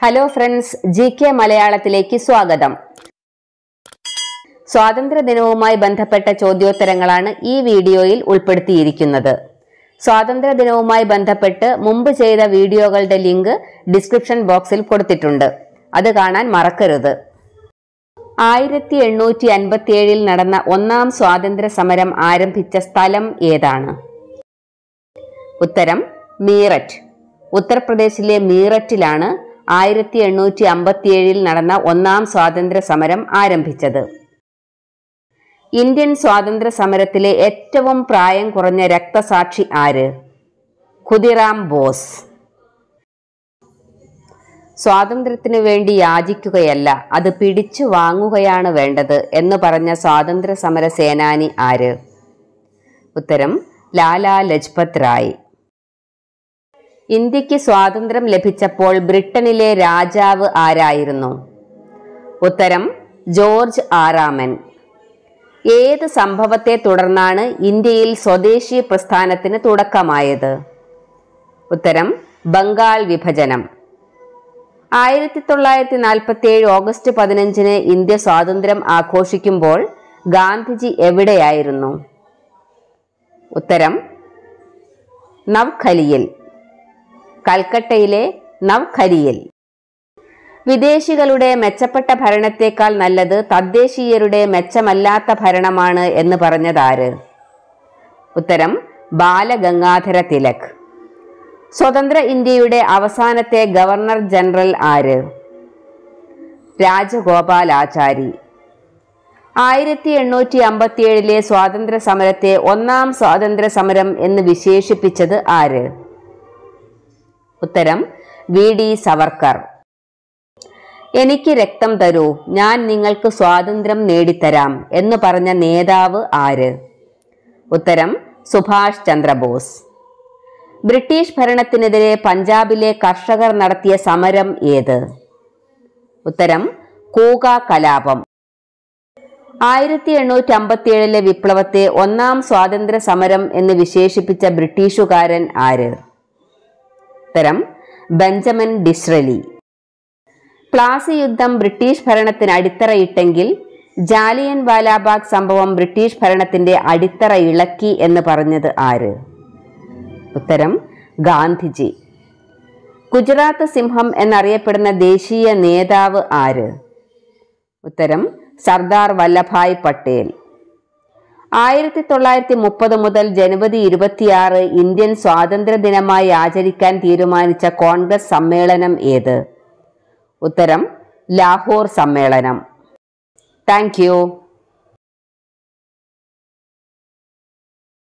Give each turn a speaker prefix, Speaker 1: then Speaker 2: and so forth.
Speaker 1: hello friends G K മലയാളത്തിലേക്ക് സ്വാഗതം സ്വാതന്ത്ര്യ ദിനവുമായി ബന്ധപ്പെട്ട ചോദ്യോത്തരങ്ങളാണ് ഈ വീഡിയോയിൽ ഉൾപ്പെടുത്തിയിരിക്കുന്നത് സ്വാതന്ത്ര്യ ദിനവുമായി ബന്ധപ്പെട്ട് മുമ്പ് ചെയ്ത വീഡിയോകളുടെ ലിങ്ക് ഡിസ്ക്രിപ്ഷൻ ബോക്സിൽ കൊടുത്തിട്ടുണ്ട് അത് കാണാൻ മറക്കരുത് ആയിരത്തി എണ്ണൂറ്റി അൻപത്തിയേഴിൽ നടന്ന ഒന്നാം സ്വാതന്ത്ര്യ സമരം ആരംഭിച്ച സ്ഥലം ഏതാണ് ഉത്തരം മീററ്റ് ഉത്തർപ്രദേശിലെ മീററ്റിലാണ് ആയിരത്തി എണ്ണൂറ്റി അമ്പത്തിയേഴിൽ നടന്ന ഒന്നാം സ്വാതന്ത്ര്യ സമരം ആരംഭിച്ചത് ഇന്ത്യൻ സ്വാതന്ത്ര്യ സമരത്തിലെ ഏറ്റവും പ്രായം കുറഞ്ഞ രക്തസാക്ഷി ആര് ഖുദിറാം ബോസ് സ്വാതന്ത്ര്യത്തിനു വേണ്ടി യാചിക്കുകയല്ല അത് പിടിച്ചു വാങ്ങുകയാണ് വേണ്ടത് എന്ന് പറഞ്ഞ സ്വാതന്ത്ര്യ സമര സേനാനി ആര് ഉത്തരം ലാലാ ലജ്പത് റായ് ഇന്ത്യക്ക് സ്വാതന്ത്ര്യം ലഭിച്ചപ്പോൾ ബ്രിട്ടനിലെ രാജാവ് ആരായിരുന്നു ഉത്തരം ജോർജ് ആറാമൻ ഏത് സംഭവത്തെ തുടർന്നാണ് ഇന്ത്യയിൽ സ്വദേശി പ്രസ്ഥാനത്തിന് തുടക്കമായത് ഉത്തരം ബംഗാൾ വിഭജനം ആയിരത്തി തൊള്ളായിരത്തി നാൽപ്പത്തി ഏഴ് ഓഗസ്റ്റ് പതിനഞ്ചിന് ഇന്ത്യ സ്വാതന്ത്ര്യം ആഘോഷിക്കുമ്പോൾ ഗാന്ധിജി എവിടെയായിരുന്നു ഉത്തരം നവ്ഖലിയിൽ കൽക്കട്ടയിലെ നവ്ഖലിയിൽ വിദേശികളുടെ മെച്ചപ്പെട്ട ഭരണത്തേക്കാൾ നല്ലത് തദ്ദേശീയരുടെ മെച്ചമല്ലാത്ത ഭരണമാണ് എന്ന് പറഞ്ഞതാര് ഉത്തരം ബാലഗംഗാധര തിലക് സ്വതന്ത്ര ഇന്ത്യയുടെ അവസാനത്തെ ഗവർണർ ജനറൽ ആര് രാജഗോപാലാചാരി ആയിരത്തി എണ്ണൂറ്റി അമ്പത്തിയേഴിലെ സ്വാതന്ത്ര്യ സമരത്തെ ഒന്നാം സ്വാതന്ത്ര്യ സമരം എന്ന് വിശേഷിപ്പിച്ചത് ആര് ഉത്തരം വി ഡി സവർക്കർ എനിക്ക് രക്തം തരൂ ഞാൻ നിങ്ങൾക്ക് സ്വാതന്ത്ര്യം നേടിത്തരാം എന്ന് പറഞ്ഞ നേതാവ് ആര് ഉത്തരം സുഭാഷ് ചന്ദ്രബോസ് ബ്രിട്ടീഷ് ഭരണത്തിനെതിരെ പഞ്ചാബിലെ കർഷകർ നടത്തിയ സമരം ഏത് ഉത്തരം കൂക കലാപം ആയിരത്തി എണ്ണൂറ്റി അമ്പത്തിയേഴിലെ വിപ്ലവത്തെ ഒന്നാം സ്വാതന്ത്ര്യ സമരം എന്ന് വിശേഷിപ്പിച്ച ബ്രിട്ടീഷുകാരൻ ആര് ഉത്തരം ബെഞ്ചമിൻ ഡിസ്രലി പ്ലാസി യുദ്ധം ബ്രിട്ടീഷ് ഭരണത്തിന് അടിത്തറയിട്ടെങ്കിൽ ജാലിയൻ വാലാബാഗ് സംഭവം ബ്രിട്ടീഷ് ഭരണത്തിന്റെ അടിത്തറ ഇളക്കി എന്ന് പറഞ്ഞത് ആര് ഉത്തരം ഗാന്ധിജി ഗുജറാത്ത് സിംഹം എന്നറിയപ്പെടുന്ന ദേശീയ നേതാവ് ആര് ഉത്തരം സർദാർ വല്ലഭായ് പട്ടേൽ ആയിരത്തി തൊള്ളായിരത്തി മുപ്പത് മുതൽ ജനുവരി ഇരുപത്തിയാറ് ഇന്ത്യൻ സ്വാതന്ത്ര്യ ദിനമായി ആചരിക്കാൻ തീരുമാനിച്ച കോൺഗ്രസ് സമ്മേളനം ഏത് ഉത്തരം ലാഹോർ സമ്മേളനം താങ്ക് യു